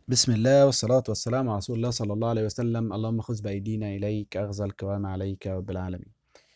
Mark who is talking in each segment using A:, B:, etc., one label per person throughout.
A: بسم الله والصلاة والسلام على رسول الله صلى الله عليه وسلم اللهم خذ بأيدينا إليك أخذ الكرام عليك يا رب العالمين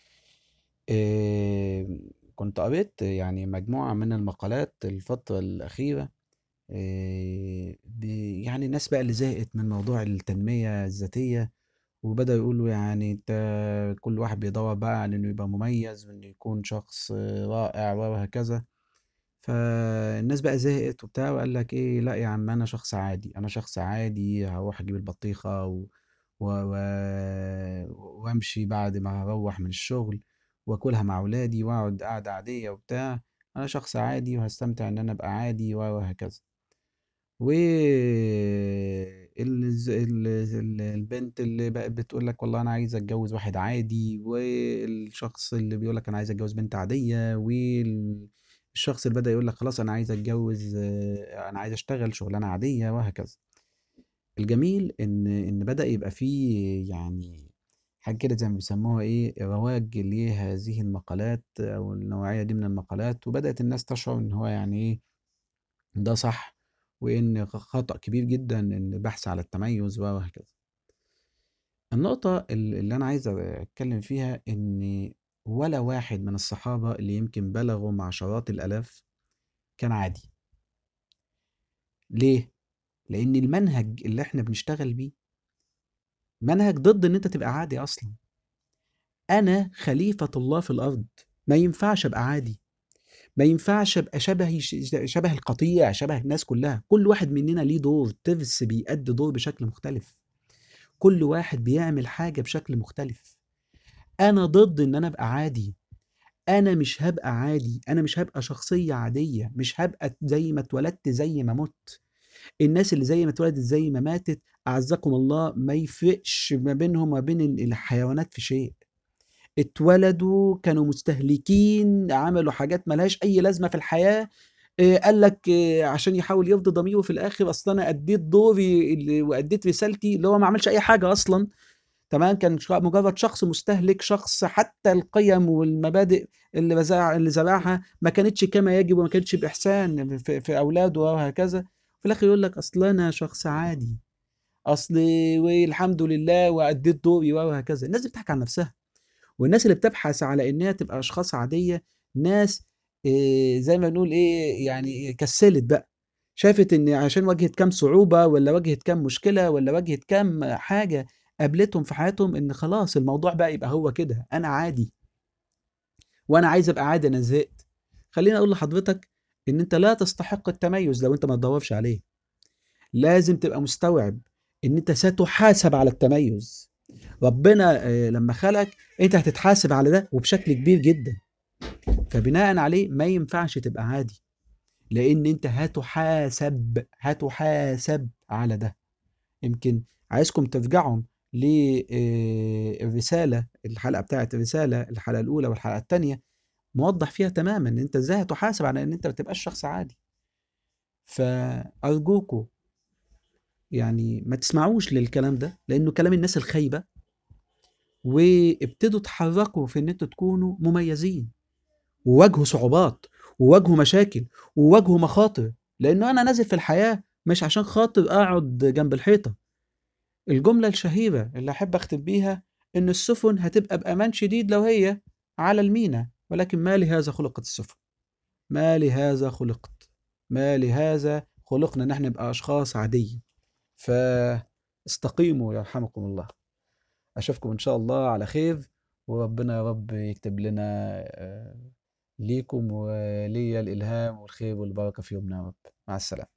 A: إيه كنت قريت يعني مجموعة من المقالات الفترة الأخيرة إيه ب- يعني الناس بقى اللي زهقت من موضوع التنمية الذاتية وبدأوا يقولوا يعني انت كل واحد بيدور بقى على انه يبقى مميز وانه يكون شخص رائع وهكذا فالناس بقى زهقت وبتاع وقال لك ايه لا يا عم انا شخص عادي انا شخص عادي هروح اجيب البطيخة و... و... و... وامشي بعد ما هروح من الشغل واكلها مع اولادي واقعد قعدة عادية وبتاع انا شخص عادي وهستمتع ان انا ابقى عادي وهكذا و ال... ال... ال- البنت اللي بقت بتقول لك والله انا عايز اتجوز واحد عادي والشخص اللي بيقول لك انا عايز اتجوز بنت عادية والشخص اللي بدأ يقول لك خلاص انا عايز اتجوز آه، انا عايز اشتغل شغلانة عادية وهكذا الجميل ان ان بدأ يبقى فيه يعني حاجة كده زي ما بيسموها ايه رواج لهذه المقالات او النوعية دي من المقالات وبدأت الناس تشعر ان هو يعني ايه ده صح وان خطأ كبير جدا ان البحث على التميز وهكذا النقطة ال- اللي انا عايز اتكلم فيها ان ولا واحد من الصحابة اللي يمكن بلغوا معشرات الالاف كان عادي ليه؟ لان المنهج اللي احنا بنشتغل بيه منهج ضد ان انت تبقى عادي اصلا انا خليفة الله في الارض ما ينفعش ابقى عادي ما ينفعش ابقى شبه شبه القطيع شبه الناس كلها كل واحد مننا ليه دور ترس بيأدي دور بشكل مختلف كل واحد بيعمل حاجة بشكل مختلف انا ضد ان انا ابقى عادي انا مش هبقى عادي انا مش هبقى شخصية عادية مش هبقى زي ما اتولدت زي ما مت الناس اللي زي ما اتولدت زي ما ماتت اعزكم الله ما يفرقش ما بينهم وما بين الحيوانات في شيء اتولدوا كانوا مستهلكين عملوا حاجات ملهاش اي لازمه في الحياه إيه، قال لك إيه، عشان يحاول يرضي ضميره في الاخر اصل انا اديت دوري اللي- واديت رسالتي اللي هو ما عملش اي حاجه اصلا تمام كان ش- مجرد شخص مستهلك شخص حتى القيم والمبادئ اللي بزرع اللي زرعها ما كانتش كما يجب وما كانتش باحسان في, في اولاده وهكذا في الاخر يقول لك اصل انا شخص عادي اصل والحمد لله واديت دوري وهكذا الناس بتضحك على نفسها والناس اللي بتبحث على انها تبقى اشخاص عاديه ناس إيه زي ما نقول ايه يعني كسلت بقى شافت ان عشان واجهت كام صعوبه ولا واجهت كام مشكله ولا واجهت كام حاجه قابلتهم في حياتهم ان خلاص الموضوع بقى يبقى هو كده انا عادي وانا عايز ابقى عادي انا زهقت خليني اقول لحضرتك ان انت لا تستحق التميز لو انت ما تدورش عليه لازم تبقى مستوعب ان انت ستحاسب على التميز ربنا آه، لما خلقك انت هتتحاسب على ده وبشكل كبير جدا فبناء عليه ما ينفعش تبقى عادي لان انت هتحاسب هتحاسب على ده يمكن عايزكم ترجعوا للرسالة الحلقة بتاعت الرسالة الحلقة الأولى والحلقة الثانية موضح فيها تماما ان انت ازاي هتحاسب على ان انت ما تبقاش شخص عادي فأرجوكوا يعني ما تسمعوش للكلام ده لأنه كلام الناس الخايبة وابتدوا تحركوا في ان انتوا تكونوا مميزين وواجهوا صعوبات وواجهوا مشاكل وواجهوا مخاطر لانه انا نازل في الحياه مش عشان خاطر اقعد جنب الحيطه الجمله الشهيره اللي احب اختم بيها ان السفن هتبقى بامان شديد لو هي على المينا ولكن ما لهذا خلقت السفن ما لهذا خلقت ما لهذا خلقنا ان احنا نبقى اشخاص عاديه فاستقيموا يرحمكم الله اشوفكم ان شاء الله على خير وربنا يا رب يكتب لنا آه، ليكم وليا الالهام والخير والبركه في يومنا يا رب مع السلامه